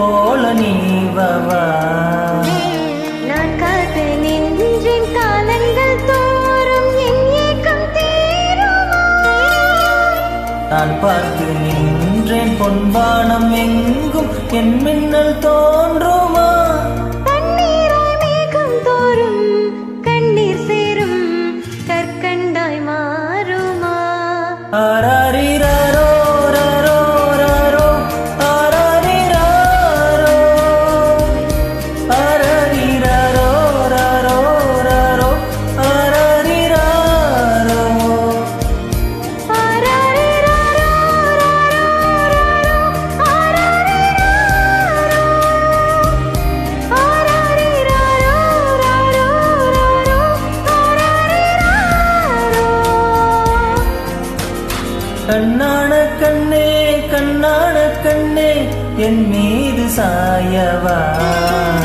போல நீவவா நான் காத்து நின்றேன் காலங்கள் தோறும் என் ஏக்கம் தீருமா நான் பார்த்து நின்றேன் பொன்வானம் எங்கும் என் மின்னல் தோன்றுமா தண்ணீராய் மேகம் தோறும் கண்ணீர் சேரும் கற்கண்டாய் மாறுமா ஆராரிராரோ, ராரோ, ராரோ, ஆராரிராரோ. ஆராரிராரோ, ராரோ, ராரோ, ஆராரிராரோ. ஆராரிராரோ, ஆராரிராரோ, ராரோ, ராரோ, ஆராரிராரோ. கண்ணான கண்ணே கண்ணான கண்ணே என் மீது சாயவா